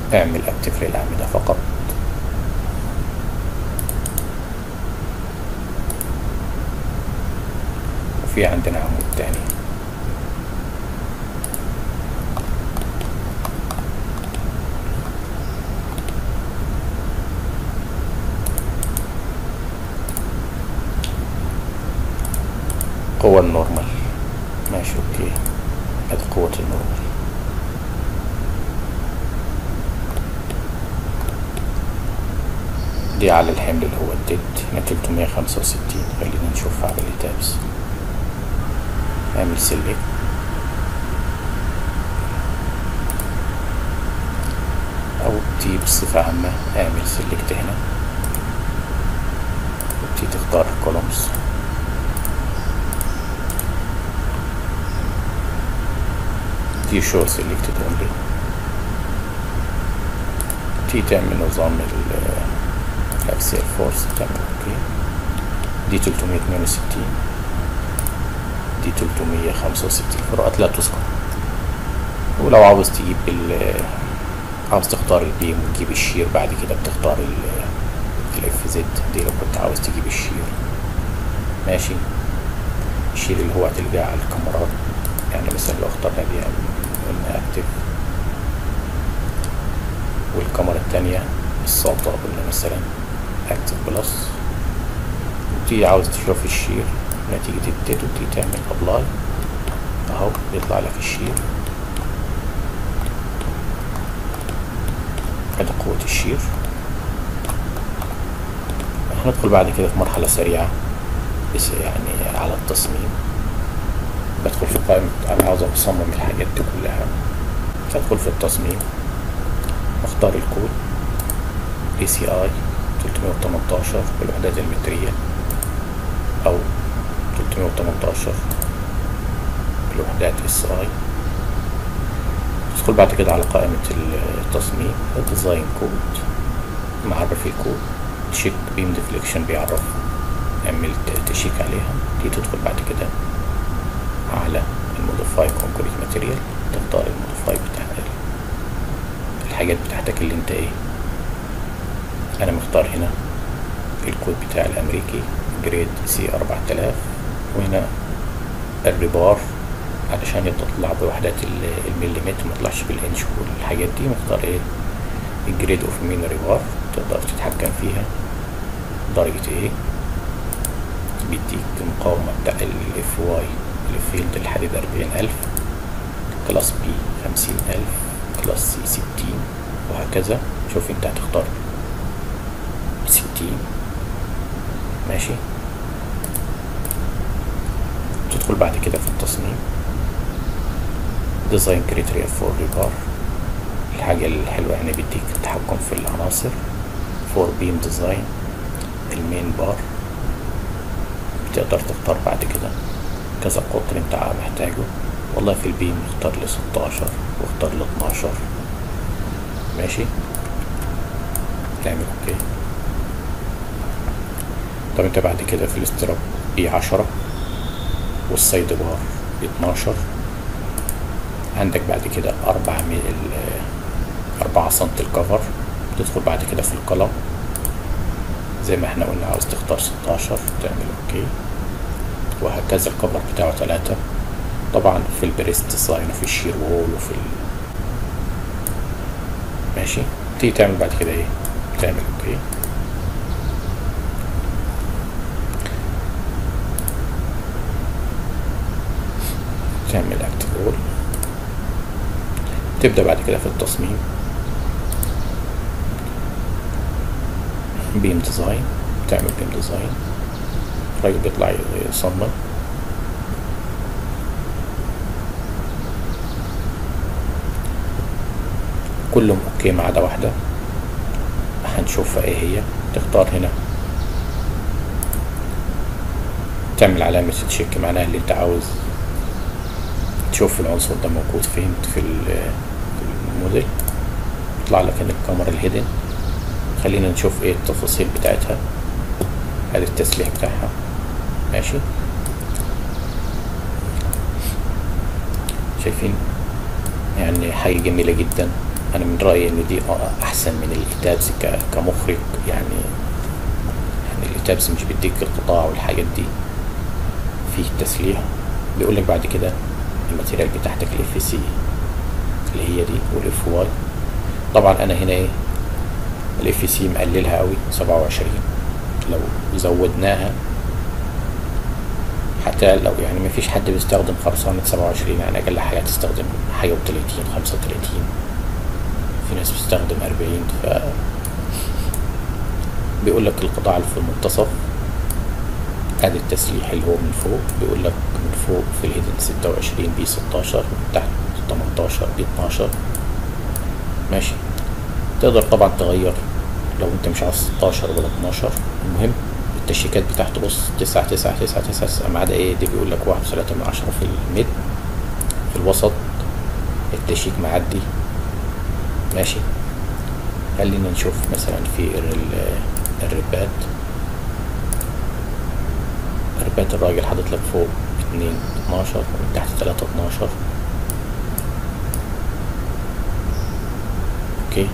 اعمل اكتف للأعمدة فقط وفي عندنا عمود تاني قوة النورمال ماشي اوكي ادي قوة النورمال دي على الحمل اللي هو الديد هنا 365 خلينا نشوف على التابس اعمل سيلكت او تي بصفة عامة اعمل سيلكت هنا وتي تختار الكولومز دي شو سيلكتد اونلي تي تعمل نظام الاكسيال فورس تعمل اوكي دي 362 دي 365 فروقات لا تذكر ولو عاوز تجيب ال عاوز تختار البيم وتجيب الشير بعد كده بتختار الاف زد دي لو كنت عاوز تجيب الشير ماشي الشير اللي هو هتلقاه على الكاميرات يعني مثلا لو اخترنا دي قلنا اكتف والكاميرا التانية السلطة قلنا مثلا اكتف بلس وتيجي عاوز تشوف الشير نتيجة الديت وتيجي تعمل ابلاي اهو بيطلع لك الشير ادي قوة الشير هندخل بعد كده في مرحلة سريعة بس يعني على التصميم بدخل في قائمة أنا عاوز أصمم الحاجات دي كلها أدخل في التصميم أختار الكود ACI 318 بالوحدات المترية أو 318 بالوحدات SI تدخل بعد كده على قائمة التصميم الديزاين كود معرف الكود تشيك بيم ديفليكشن بيعرف اعمل تشيك عليها دي تدخل بعد كده على الموديفاي كونكريت ماتيريال تختار الموديفاي بتاع الحاجات بتاعتك اللي انت ايه انا مختار هنا الكود بتاع الامريكي جريد سي 4000 وهنا الريبار علشان يطلع بوحدات المليمتر ما يطلعش بالانش والحاجات دي مختار ايه الجريد اوف مين ريبار تقدر تتحكم فيها درجة ايه بيديك المقاومة بتاع الاف واي الفيلد الحديد أربعين ألف كلاس بي خمسين ألف كلاس سي ستين وهكذا شوف انت هتختار ستين ماشي تدخل بعد كده في التصميم ديزاين كريتيريا فور ريبار الحاجة الحلوة يعني بيديك التحكم في العناصر فور بيم ديزاين المين بار بتقدر تختار بعد كده كذا قطر انت محتاجه والله في البيم اختار لي 16 واختار لي 12 ماشي تعمل اوكي طب انت بعد كده في الاستراب بي 10 والسايد بار ب 12 عندك بعد كده أربعة ميل أربعة سنت الكفر تدخل بعد كده في القلم زي ما احنا قلنا عاوز تختار ستاشر تعمل اوكي وهكذا الكفر بتاعه تلاتة طبعا في البريست ديزاين وفي الشير وول وفي ال... ماشي تيجي تعمل بعد كده ايه تعمل اوكي تعمل اكتف اول تبدأ بعد كده في التصميم بيم ديزاين تعمل بيم ديزاين الراجل بيطلع يصمم كلهم اوكي ما عدا واحدة هنشوفها ايه هي تختار هنا تعمل علامة تشيك معناها اللي انت عاوز تشوف العنصر ده موجود فين في الموديل يطلع لك هنا الكاميرا الهيدن خلينا نشوف ايه التفاصيل بتاعتها ادي التسليح بتاعها ماشي شايفين يعني حاجة جميلة جدا انا من رايي ان دي احسن من الايتابس ك- كمخرج يعني يعني الايتابس مش بيديك القطاع والحاجات دي فيه تسليح بيقول لك بعد كده الماتيريال بتاعتك الاف سي اللي هي دي والاف واي طبعا انا هنا ايه الاف سي مقللها قوي سبعة وعشرين لو زودناها حتى لو يعني مفيش حد بيستخدم خرسانة سبعة وعشرين يعني أقل حاجة تستخدم حاجة وتلاتين خمسة وتلاتين في ناس بتستخدم أربعين ف بيقول لك القطاع اللي في المنتصف ادي التسليح اللي هو من فوق بيقول لك من فوق في الهيدن ستة وعشرين بي ستاشر من تحت تمنتاشر بي اتناشر ماشي تقدر طبعا تغير لو انت مش عاوز 16 ولا 12 المهم التشيكات بتاعته بص 9 9 9 9 9 ما عدا ايه دي بيقول لك 1 3 من 10 في الميد في الوسط التشيك معدي ماشي خلينا نشوف مثلا في ال- الربات ربات الراجل حاطط لك فوق 2 12 ومن تحت 3 12 اوكي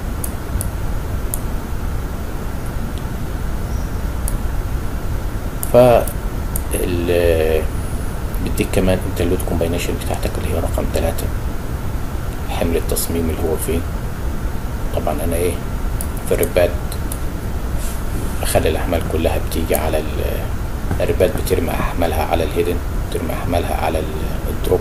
ف ال بديك كمان انت اللود كومباينيشن بتاعتك اللي هي رقم ثلاثة حمل التصميم اللي هو فين طبعا انا ايه في الربات اخلي الاحمال كلها بتيجي على ال- الربات بترمي احمالها على الهيدن بترمي احمالها على ال- الدروب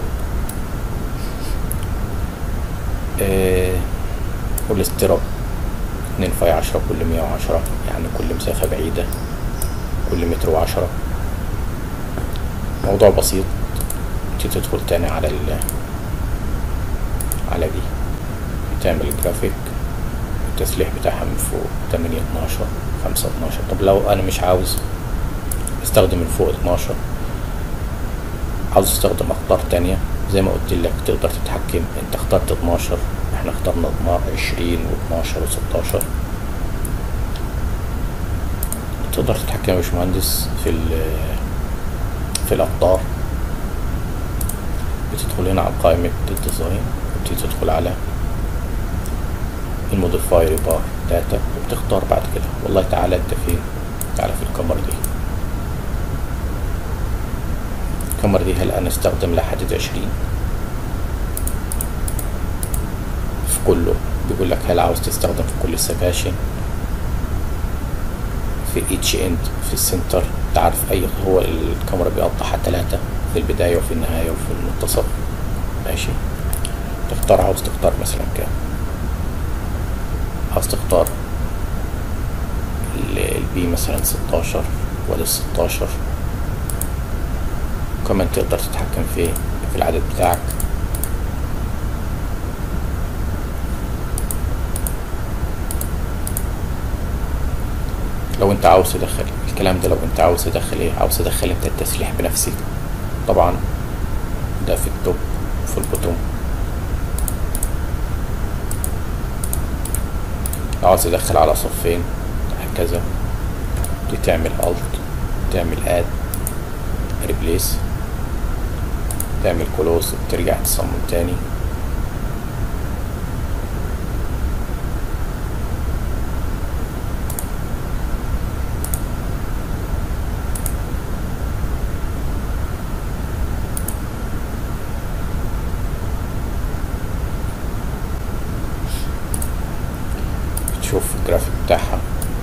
آه والاستراب اتنين فاي عشرة كل مية وعشرة يعني كل مسافة بعيدة كل متر وعشرة موضوع بسيط انت تدخل تاني على ال على دي تعمل جرافيك التسليح بتاعها من فوق تمانية اتناشر خمسة اتناشر طب لو انا مش عاوز استخدم من فوق اتناشر عاوز استخدم اخطار تانية زي ما قلت لك تقدر تتحكم انت اخترت اتناشر احنا اخترنا عشرين واتناشر وستاشر تقدر تتحكم يا باشمهندس في ال- في الأقطار بتدخل هنا على قائمة الديزاين وبتيجي تدخل على الموديفاير بار داتا وبتختار بعد كده والله تعالى انت فين تعالى في الكاميرا دي الكاميرا دي هل انا استخدم لها حدد عشرين في كله بيقول لك هل عاوز تستخدم في كل السكاشن في each end في السنتر تعرف اي هو الكاميرا بيقطعها ثلاثة في البداية وفي النهاية وفي المنتصف ماشي تختار عاوز تختار مثلا كام عاوز تختار ال- البي مثلا ستاشر ولا الستاشر كمان تقدر تتحكم في في العدد بتاعك لو انت عاوز تدخل الكلام ده لو انت عاوز تدخل ايه عاوز تدخل انت التسليح بنفسك طبعا ده في التوب وفي البوتوم لو عاوز تدخل على صفين هكذا دي تعمل الت تعمل اد ريبليس تعمل كلوز وترجع تصمم تاني تشوف الجرافيك بتاعها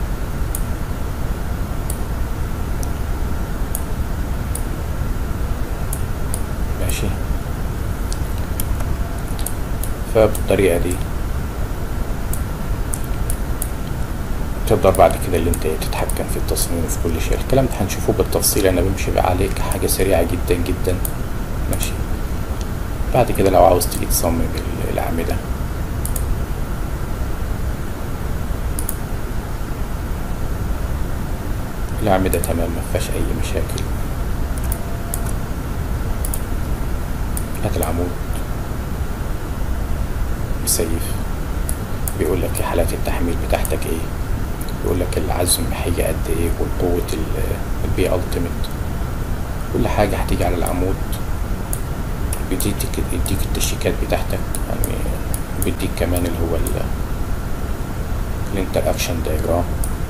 ماشي فبالطريقة دي تقدر بعد كده اللي انت تتحكم في التصميم وفي كل شيء الكلام ده هنشوفه بالتفصيل انا بمشي بقى عليك حاجة سريعة جدا جدا ماشي بعد كده لو عاوز تيجي تصمم ال- الأعمدة الأعمدة تمام ما فيهاش أي مشاكل هات العمود مسيف بيقول لك حالات التحميل بتاعتك ايه بيقول لك العزم هيجي قد ايه والقوة البي التيميت كل حاجة هتيجي على العمود بيديك يديك التشيكات بتاعتك يعني بيديك كمان اللي هو ال الانتر اكشن دايجرام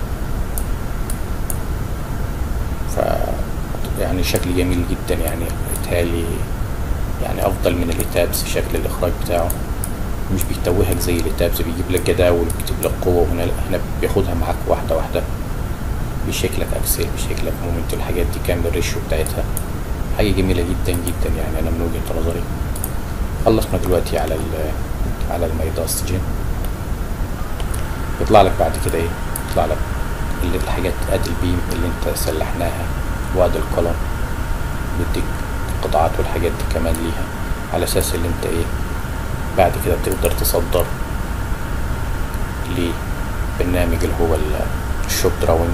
ف يعني شكل جميل جدا يعني يتهيألي يعني افضل من الاتابس في شكل الاخراج بتاعه مش بيتوهك زي الاتابس بيجيب لك جداول ويكتب لك قوة وهنا لا هنا بياخدها معاك واحدة واحدة بيشكلك اكسل بيشكلك مومنت الحاجات دي كام الريشيو بتاعتها حاجة جميلة جدا جدا يعني انا من وجهة نظري خلصنا دلوقتي على ال على الميداس جين يطلع لك بعد كده ايه يطلع لك اللي الحاجات ادي البيم اللي انت سلحناها وادي القلم بيديك القطاعات والحاجات دي كمان ليها على اساس اللي انت ايه بعد كده تقدر تصدر لبرنامج اللي هو الشوب دراونج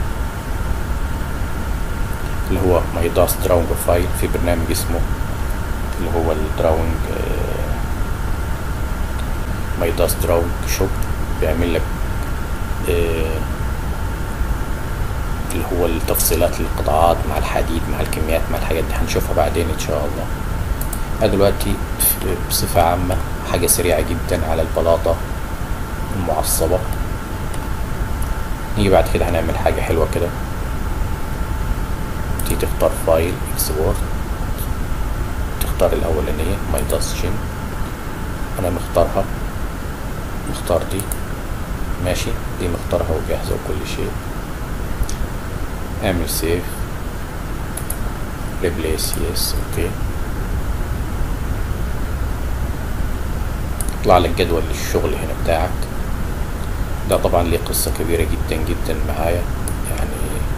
اللي هو مايداس دراونج فايل في برنامج اسمه اللي هو الدراونج مايداس دراونج شوب بيعمل لك آه اللي هو التفصيلات للقطاعات مع الحديد مع الكميات مع الحاجات دي هنشوفها بعدين ان شاء الله أنا دلوقتي بصفة عامة حاجة سريعة جدا على البلاطة المعصبة نيجي بعد كده هنعمل حاجة حلوة كده تيجي تختار فايل اكسبورت تختار الأولانية مايداس جيم أنا مختارها مختار دي ماشي دي مختارها وجاهزة وكل شيء اعمل سيف ريبليس يس اوكي يطلع لك جدول الشغل هنا بتاعك ده طبعا ليه قصة كبيرة جدا جدا معايا يعني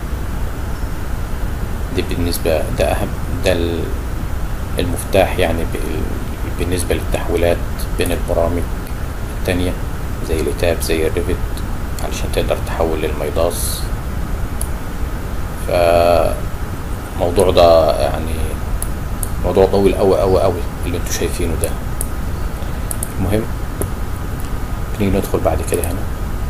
دي بالنسبة ده أهم ده المفتاح يعني بالنسبة للتحويلات بين البرامج التانية زي التاب زي الريفت علشان تقدر تحول للميداس فالموضوع ده يعني موضوع طويل أوي أوي أوي اللي انتوا شايفينه ده المهم نيجي ندخل بعد كده هنا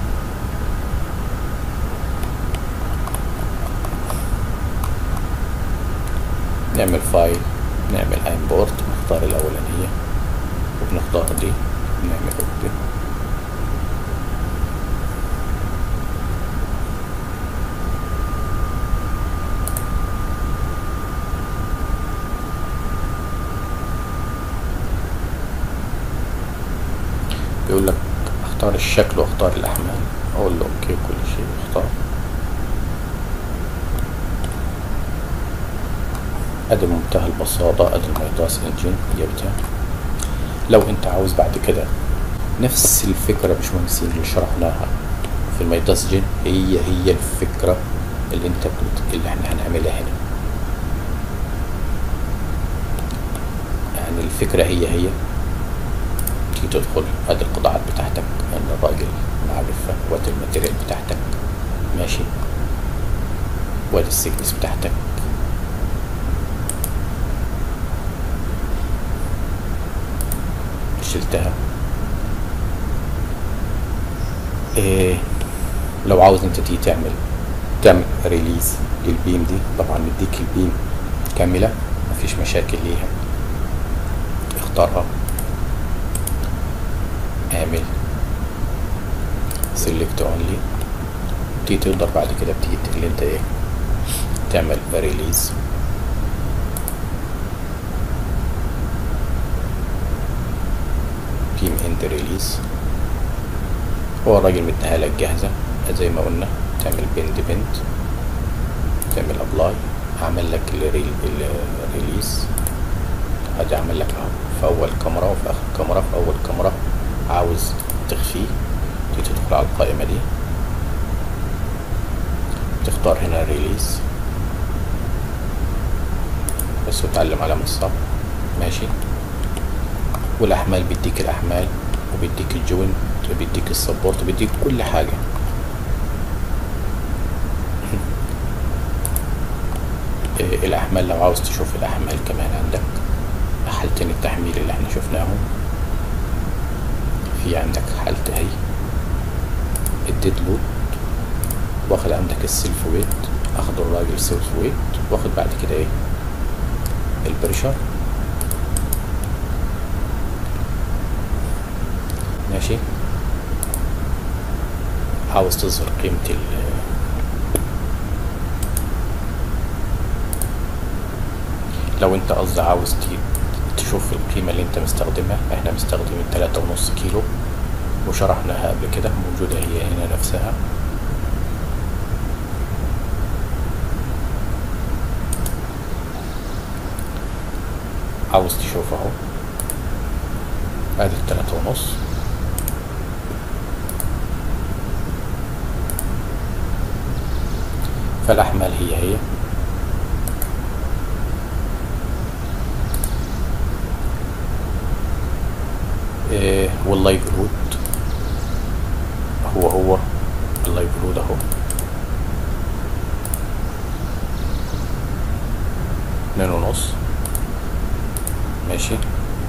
نعمل فايل نعمل امبورت نختار الاولانية وبنختار دي نعمل اوكي بيقول لك اختار الشكل واختار الاحمال اقول له اوكي كل شيء اختار ادي بمنتهى البساطة ادي الميداس انجن جبتها لو انت عاوز بعد كده نفس الفكرة باشمهندسين اللي شرحناها في الميداس جن هي هي الفكرة اللي انت بت... اللي احنا هنعملها هنا يعني الفكرة هي هي تيجي تدخل ادي القطاعات بتاعتك ان الراجل معرفة وادي الماتيريال بتاعتك ماشي وادي السيكنس بتاعتك شلتها إيه لو عاوز انت تيجي تعمل تعمل ريليز للبيم دي طبعا مديك البيم كاملة مفيش مشاكل ليها اختارها اعمل select only تيجي تقدر بعد كده بتيجي اللي انت ايه تعمل ريليز بيم اند ريليز هو الراجل مديها لك جاهزة زي ما قلنا تعمل بند بند تعمل ابلاي اعمل لك الريل الريليز ادي اعمل لك اهو في اول كاميرا وفي اخر كاميرا في اول كاميرا عاوز تخفيه تيجي تدخل على القائمة دي تختار هنا ريليز بس وتعلم علامة الصح ماشي والاحمال بيديك الاحمال وبيديك الجوينت وبيديك السبورت وبيديك كل حاجة الاحمال لو عاوز تشوف الاحمال كمان عندك حالتين التحميل اللي احنا شفناهم في عندك حالة اهي الديد لود واخد عندك السيلف ويت اخد الراجل سيلف ويت واخد بعد كده ايه البريشر ماشي عاوز تظهر قيمة ال لو انت قصدي عاوز تشوف القيمة اللي انت مستخدمها احنا مستخدمين تلاتة ونص كيلو وشرحناها قبل كده موجودة هي هنا نفسها عاوز تشوف اهو ادي التلاتة ونص فالأحمال هي هي إيه واللايف لود هو هو اللايف لود اهو اتنين ونص ماشي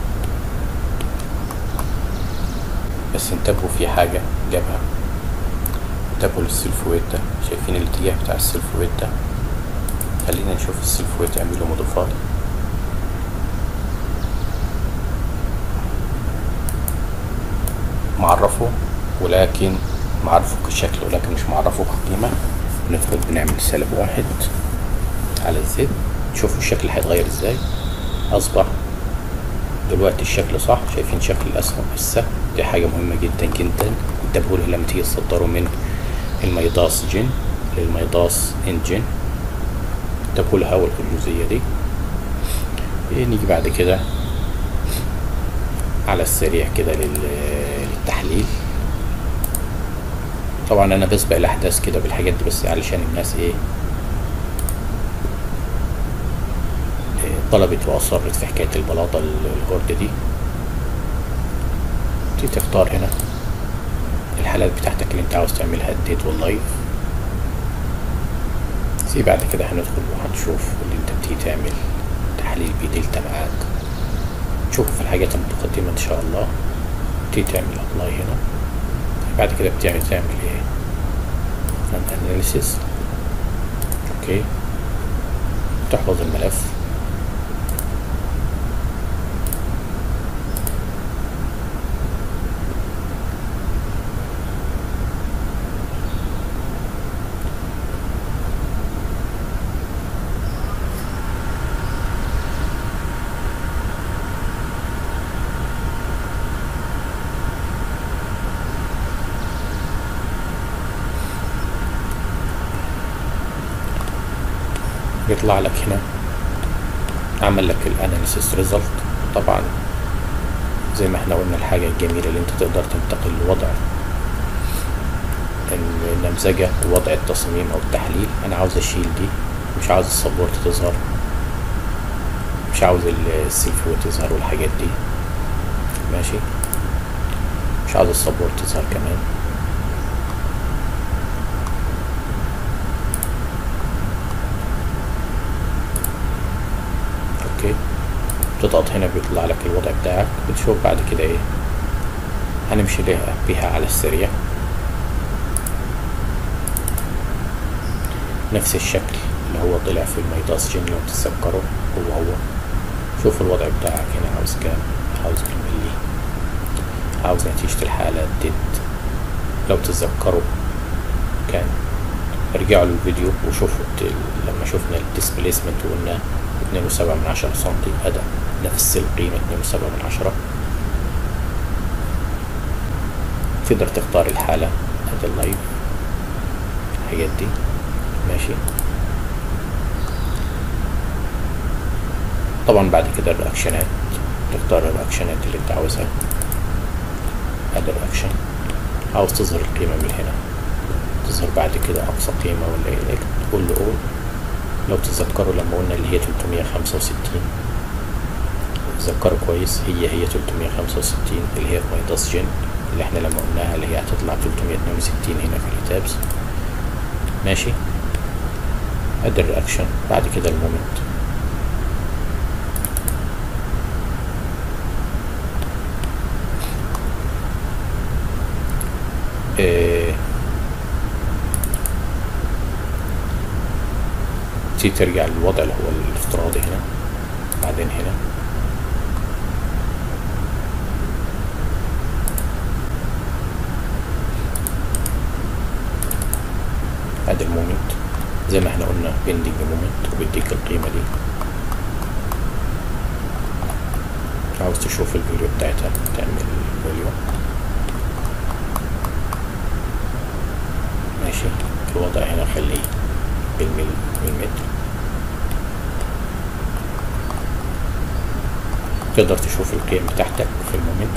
بس انتبهوا في حاجة جابها انتبهوا للسلفويت ده شايفين الاتجاه بتاع السلفويت ده خلينا نشوف السلفويت يعملوا مضيفات معرفه ولكن معرفه كشكل ولكن مش معرفه كقيمة ندخل بنعمل سالب واحد على الزد شوفوا الشكل هيتغير ازاي اصبح دلوقتي الشكل صح شايفين شكل الاسهم هسه دي حاجة مهمة جدا جدا انتبهوا له لما تيجي تصدروا من الميضاس جن للميضاس انجن انتبهوا لها اول في الجزئية دي إيه نيجي بعد كده على السريع كده للتحليل طبعا انا بسبق الاحداث كده بالحاجات دي بس علشان الناس ايه طلبت واصرت في حكايه البلاطه الجرد دي تيجي تختار هنا الحالات بتاعتك اللي انت عاوز تعملها الديت واللايف زي بعد كده هندخل وهنشوف اللي انت بتيجي تعمل تحليل بدلتا معاك تشوف في الحاجات المتقدمة ان شاء الله تيجي تعمل ابلاي هنا بعد كده بتعمل تعمل ايه اناليسيس اوكي تحفظ الملف يطلع لك هنا عمل لك الاناليسيس ريزلت طبعا زي ما احنا قلنا الحاجة الجميلة اللي انت تقدر تنتقل لوضع النمذجة ووضع التصميم او التحليل انا عاوز اشيل دي مش عاوز السبورت تظهر مش عاوز السيلفو تظهر والحاجات دي ماشي مش عاوز السبورت تظهر كمان اوكي تضغط هنا بيطلع لك الوضع بتاعك بتشوف بعد كده ايه هنمشي بيها بيها على السريع نفس الشكل اللي هو طلع في الميداس جن لو تتذكروا هو هو شوف الوضع بتاعك هنا عاوز كام عاوز بالملي عاوز نتيجة الحالة ديد لو تتذكروا كان ارجعوا للفيديو وشوفوا لما شفنا الديسبليسمنت وقلنا اتنين وسبعة من عشرة سنتي هذا نفس القيمة اتنين وسبعة من عشرة تقدر تختار الحالة هذا اللايف الحاجات دي ماشي طبعا بعد كده الرياكشنات تختار الرياكشنات اللي انت عاوزها هذا الرياكشن عاوز تظهر القيمة من هنا تظهر بعد كده أقصى قيمة ولا ايه تقول له قول لو تتذكروا لما قلنا اللي هي 365 تذكروا كويس هي هي 365 اللي هي مايداس جن اللي احنا لما قلناها اللي هي هتطلع 362 هنا في التابس ماشي ادي الرياكشن بعد كده المومنت إيه تيجي ترجع للوضع اللي هو الافتراضي هنا بعدين هنا ادي المومنت زي ما احنا قلنا بيندنج مومنت وبيديك القيمة دي عاوز تشوف الفيديو بتاعتها تعمل فيديو ماشي الوضع هنا خليه بالمل بالمتر تقدر تشوف القيم بتاعتك في المومنت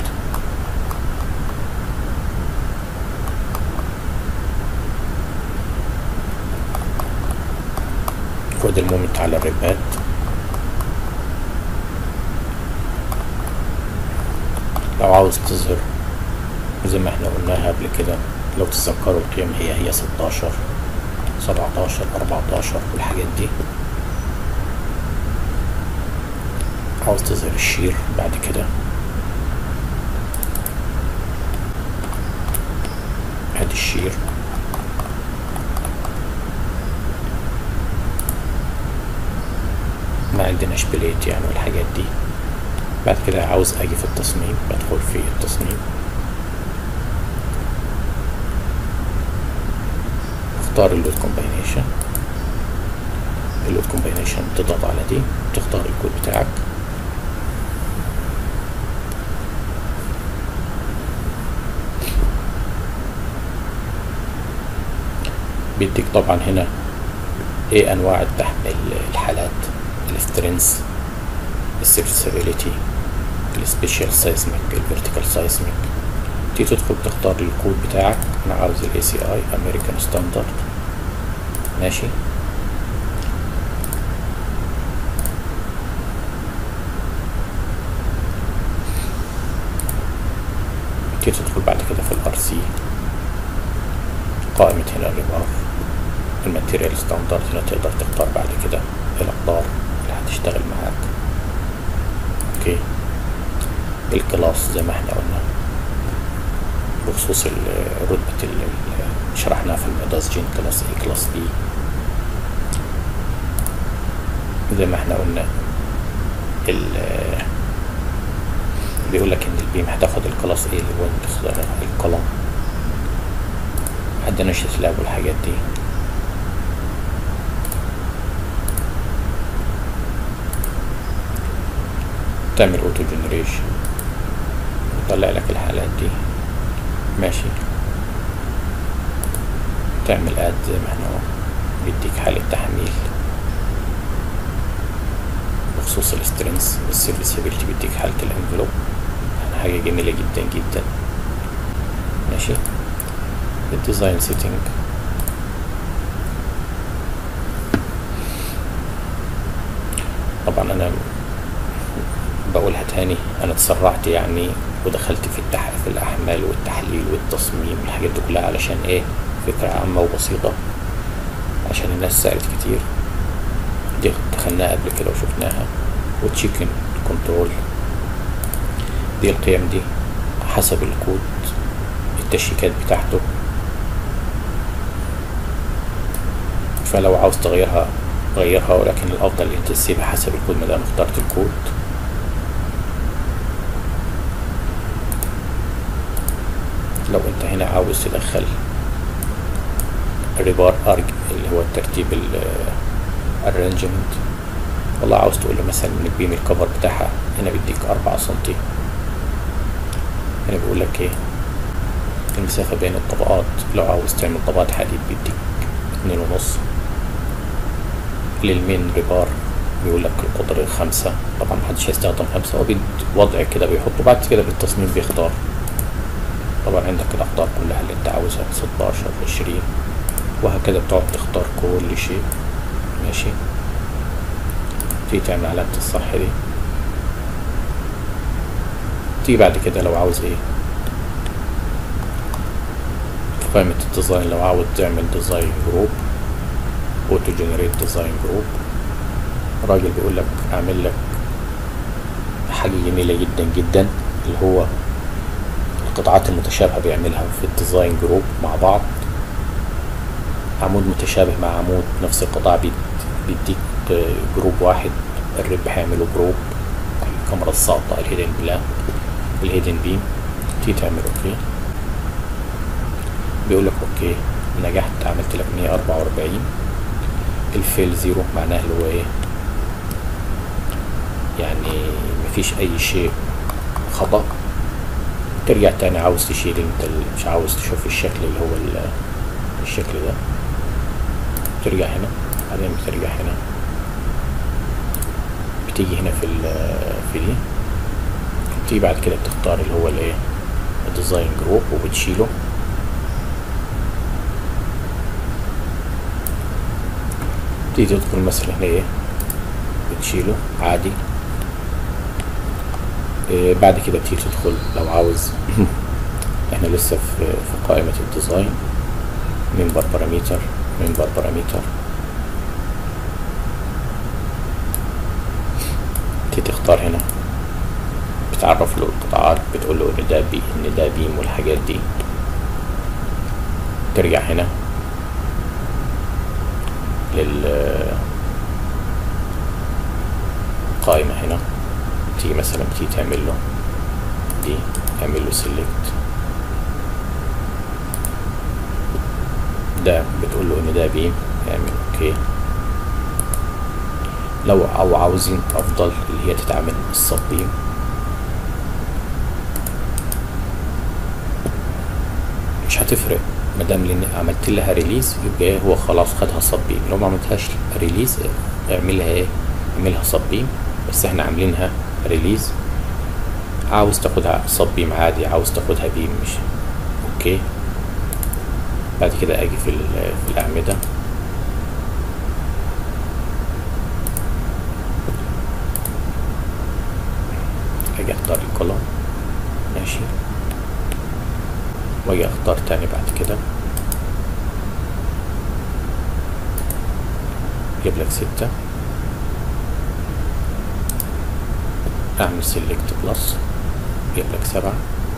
خد المومنت على الربات لو عاوز تظهر زي ما احنا قلناها قبل كده لو تتذكروا القيم هي هي ستاشر سبعتاشر اربعتاشر والحاجات دي عاوز تظهر الشير بعد كده ادي الشير ما عندناش بليت يعني والحاجات دي بعد كده عاوز اجي في التصميم بدخل في التصميم اختار اللود كومباينيشن اللود كومباينيشن تضغط على دي تختار الكود بتاعك بيديك طبعا هنا ايه انواع التحميل الحالات السترينس السيرسابيليتي السبيشال سايزميك الفيرتيكال سايزميك تيجي تدخل تختار الكود بتاعك انا عاوز الاي سي اي امريكان ستاندرد ماشي تيجي تدخل بعد كده في الار سي قائمة هنا الربار الماتيريال ستاندرد هنا تقدر تختار بعد كده الاقدار اللي هتشتغل معاك اوكي الكلاس زي ما احنا قلنا بخصوص رتبة اللي شرحناها في المقداس جين كلاس اي كلاس بي زي ما احنا قلنا ال بيقول لك ان البيم هتاخد الكلاس ايه اللي هو تختار القلم عندنا شتلاب والحاجات دي تعمل اوتو جنريشن يطلع لك الحالات دي ماشي تعمل اد زي ما احنا بيديك حالة تحميل بخصوص السترينس والسيرفيسابيلتي بيديك حالة الانفلوب حاجة جميلة جدا جدا ماشي الديزاين سيتنج طبعا انا بقولها تاني انا اتسرعت يعني ودخلت في التح... في الاحمال والتحليل والتصميم الحاجات دي كلها علشان ايه فكرة عامة وبسيطة عشان الناس سألت كتير دي دخلناها قبل كده وشفناها وتشيكن كنترول دي القيم دي حسب الكود التشيكات بتاعته فلو عاوز تغيرها غيرها ولكن الافضل ان انت تسيبها حسب الكود ما دام اخترت الكود لو انت هنا عاوز تدخل ريبار ارج اللي هو الترتيب الارانجمنت والله عاوز تقول له مثلا من البيم الكفر بتاعها هنا بيديك أربعة سنتي هنا بيقول لك ايه المسافة بين الطبقات لو عاوز تعمل طبقات حديد بيديك اتنين ونص للمين ريبار بيقول لك القدر خمسة طبعا محدش هيستخدم خمسة هو وضع كده بيحطه بعد كده بالتصميم بيختار طبعا عندك الأقدار كلها اللي انت عاوزها ستاشر عشرين وهكذا بتقعد تختار كل شيء ماشي تيجي تعمل علامة الصح دي تيجي بعد كده لو عاوز ايه في قائمة الديزاين لو عاوز تعمل ديزاين جروب اوتو جنريت ديزاين جروب الراجل بيقول لك اعمل لك حاجة جميلة جدا جدا اللي هو القطعات المتشابهة بيعملها في الديزاين جروب مع بعض عمود متشابه مع عمود نفس القطاع بيديك جروب واحد الرب هيعمله جروب الكاميرا الساقطة الهيدن بلان الهيدن بيم تيجي تعمل اوكي بيقول لك اوكي نجحت عملت لك 144 الفيل زيرو معناه اللي هو ايه يعني مفيش اي شيء خطأ ترجع تاني عاوز تشيل انت ال- مش عاوز تشوف الشكل اللي هو ال- الشكل ده ترجع هنا بعدين بترجع هنا بتيجي هنا في ال- في دي بتيجي بعد كده بتختار اللي هو الايه الديزاين جروب وبتشيله تيجي تدخل مثلا هنا ايه بتشيله عادي إيه بعد كده بتيجي تدخل لو عاوز احنا لسه في في قائمة الديزاين منبر باراميتر منبر باراميتر تيجي تختار هنا بتعرف له القطاعات بتقول له ان ده بي ان ده بيم والحاجات دي ترجع هنا لل قائمة هنا تيجي مثلا تيجي تعمل له دي تعمل له سيلكت ده بتقول له ان ده بيم اعمل اوكي لو او عاوزين افضل اللي هي تتعمل الصب بيم مش هتفرق ما دام لان عملت لها ريليز يبقى إيه هو خلاص خدها صب بيم لو ما عملتهاش ريليز اعملها ايه اعملها صب بيم بس احنا عاملينها ريليز عاوز تاخدها صب بيم عادي عاوز تاخدها بيم مش اوكي بعد كده اجي في ال- في الاعمده اجي اختار الكولوم ماشي واجي اختار تاني بعد كده جيب لك ستة اعمل سيلكت بلس جيب لك سبعة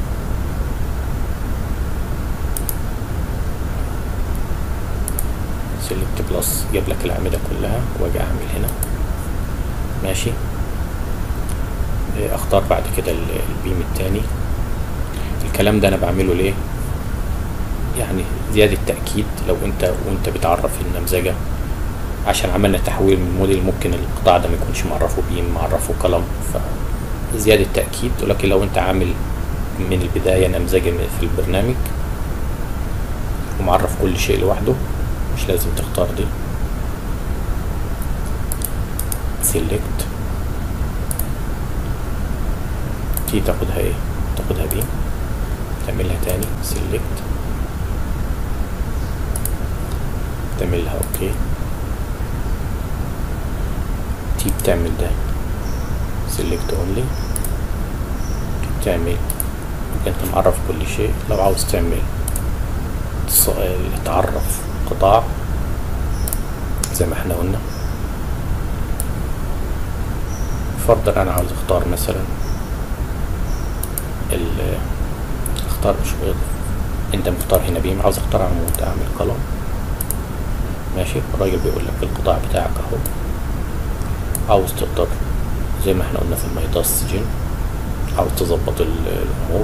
سيلكت بلس جيب لك الأعمدة كلها واجي اعمل هنا ماشي إيه، اختار بعد كده ال- البيم التاني الكلام ده انا بعمله ليه يعني زيادة تأكيد لو انت وانت بتعرف النمذجة عشان عملنا تحويل من موديل ممكن القطاع ده ما يكونش معرفه بيم معرفه قلم فزيادة تأكيد ولكن لو انت عامل من البداية نمذجة من- في البرنامج ومعرف كل شيء لوحده مش لازم تختار دي select تيجي تاخدها ايه تاخدها بي تعملها تاني select تعملها اوكي تيجي بتعمل ده select only تعمل انت معرف كل شيء لو عاوز تعمل تص- تعرف قطاع زي ما احنا قلنا فرضا انا عاوز اختار مثلا ال اختار مش انت مختار هنا بيم عاوز اختار عمود اعمل قلم ماشي الراجل بيقول لك القطاع بتاعك اهو عاوز تقدر زي ما احنا قلنا في الميداس جن عاوز تظبط ال- الامور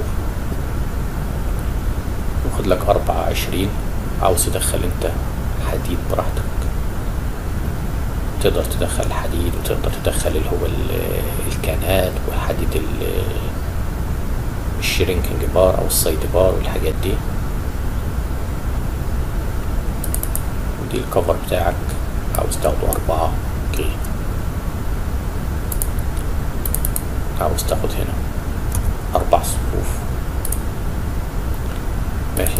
وخد لك أربعة عشرين عاوز تدخل انت حديد براحتك تقدر تدخل الحديد وتقدر تدخل اللي هو ال- الكانات وحديد ال- الشرينكينج بار او السايد بار والحاجات دي ودي الكفر بتاعك عاوز تاخده أربعة اوكي عاوز تاخد هنا أربع صفوف ماشي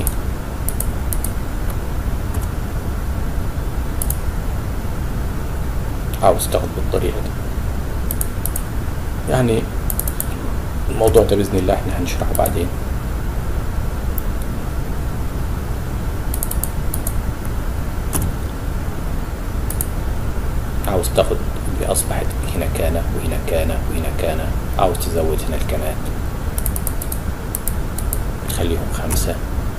عاوز تاخد بالطريقة دي يعني الموضوع ده بإذن الله احنا هنشرحه بعدين عاوز تاخد اللي أصبحت هنا كان وهنا كان وهنا كان عاوز تزود هنا الكانات تخليهم خمسة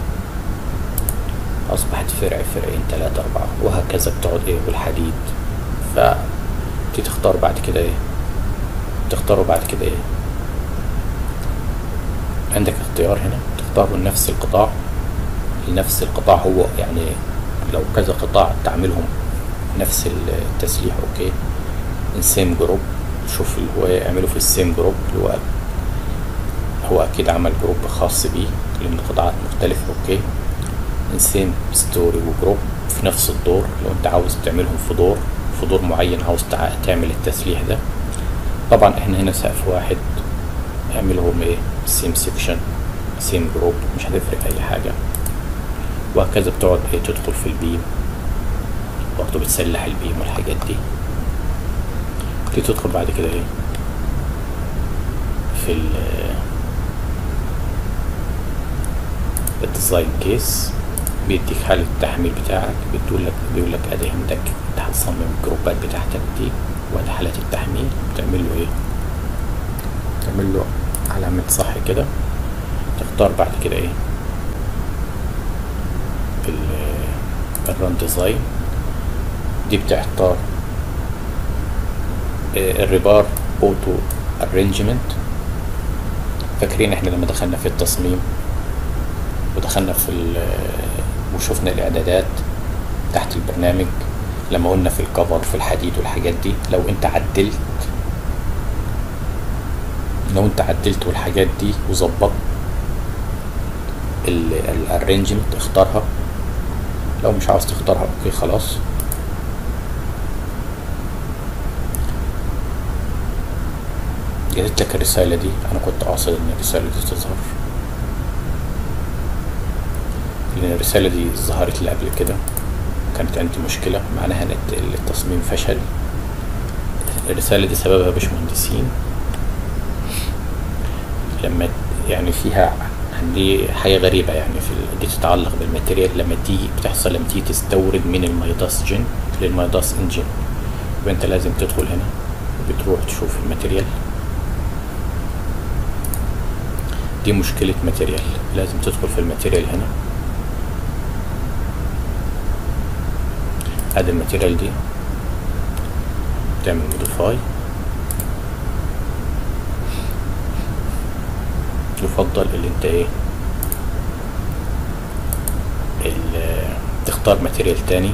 أصبحت فرع فرعين ثلاثة أربعة وهكذا بتقعد إيه بالحديد ف تختار بعد كده إيه تختاروا بعد كده إيه عندك اختيار هنا تختاروا نفس القطاع لنفس القطاع هو يعني لو كذا قطاع تعملهم نفس التسليح اوكي سيم جروب شوف اللي هو يعمله في السيم جروب اللي هو هو اكيد عمل جروب خاص بيه لان القطاعات مختلفة اوكي سيم ستوري وجروب في نفس الدور لو انت عاوز تعملهم في دور في دور معين عاوز تعمل التسليح ده طبعا احنا هنا سقف واحد اعملهم ايه سيم سيكشن سيم جروب مش هتفرق اي حاجة وهكذا بتقعد ايه تدخل في البيم برضه بتسلح البيم والحاجات دي تيجي تدخل بعد كده ايه في ال الديزاين كيس بيديك حالة التحميل بتاعك بتقول لك بيقول لك ادي عندك انت هتصمم الجروبات بتاعتك دي وادي حالة التحميل بتعمل له ايه تعمل له علامة صح كده تختار بعد كده ايه الران ديزاين دي بتختار الريبار اوتو ارينجمنت فاكرين احنا لما دخلنا في التصميم ودخلنا في وشفنا الاعدادات تحت البرنامج لما قلنا في الكفر في الحديد والحاجات دي لو انت عدلت لو انت عدلت والحاجات دي وظبطت الارينجمنت اختارها لو مش عاوز تختارها اوكي خلاص جابت لك الرسالة دي انا كنت قاصد ان الرسالة دي تظهر لان الرسالة دي ظهرت لي قبل كده كانت عندي مشكلة معناها ان التصميم فشل الرسالة دي سببها باشمهندسين لما يعني فيها عندي حاجة غريبة يعني في دي تتعلق بالماتيريال لما تيجي بتحصل لما تيجي تستورد من المايداس جن للمايداس انجن يبقى انت لازم تدخل هنا وبتروح تشوف الماتيريال دي مشكلة ماتيريال لازم تدخل في الماتيريال هنا ادي الماتيريال دي تعمل موديفاي يفضل اللي انت ايه تختار ماتيريال تاني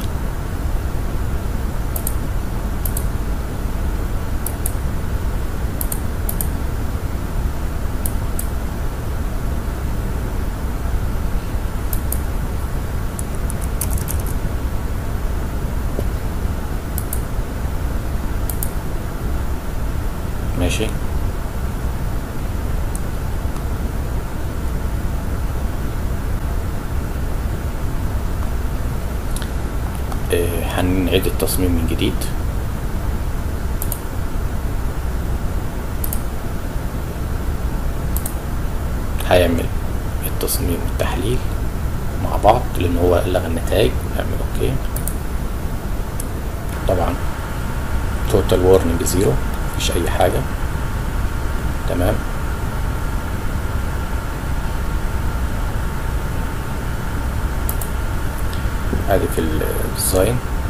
ماشي هنعيد التصميم من جديد هيعمل التصميم والتحليل مع بعض لان هو لغى النتائج نعمل اوكي طبعا توتال وارنينج زيرو مفيش اي حاجه تمام ادي في الديزاين